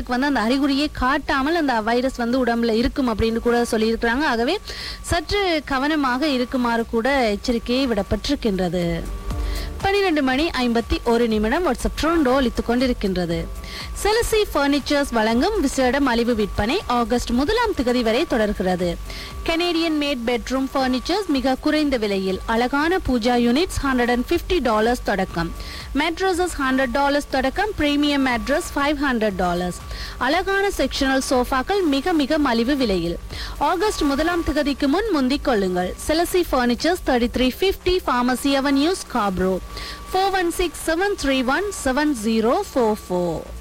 சிலருக்கு வந்து அந்த அறிகுறியை காட்டாமல் அந்த வைரஸ் வந்து உடம்புல இருக்கும் அப்படின்னு கூட சொல்லியிருக்கிறாங்க ஆகவே சற்று கவனமாக இருக்குமாறு கூட எச்சரிக்கையை விடப்பட்டிருக்கின்றது பனிரெண்டு மணி ஐம்பத்தி ஒரு நிமிடம் வாட்ஸ்அப் ட்ரோண்டோ ஒலித்துக் கொண்டிருக்கின்றது செலசி பர்னிச்சர்ஸ் வழங்கும் விசேட மலிவு விற்பனை ஆகஸ்ட் முதலாம் திகதி வரை தொடர்கிறது கனேடியன் மேட் பெட்ரூம் பர்னிச்சர்ஸ் மிக குறைந்த விலையில் அழகான puja units hundred and fifty dollars தொடக்கம் மேட்ரஸஸ் ஹண்ட்ரட் டாலர்ஸ் தொடக்கம் premium mattress five hundred dollars அழகான செக்ஷனல் சோஃபாக்கள் மிக மிக மலிவு விலையில் ஆகஸ்ட் முதலாம் திகதிக்கு முன் முந்திக் கொள்ளுங்கள் செலசி furnitures thirty three fifty pharmacy avenues காப்ரோ four one six seven three one seven zero four four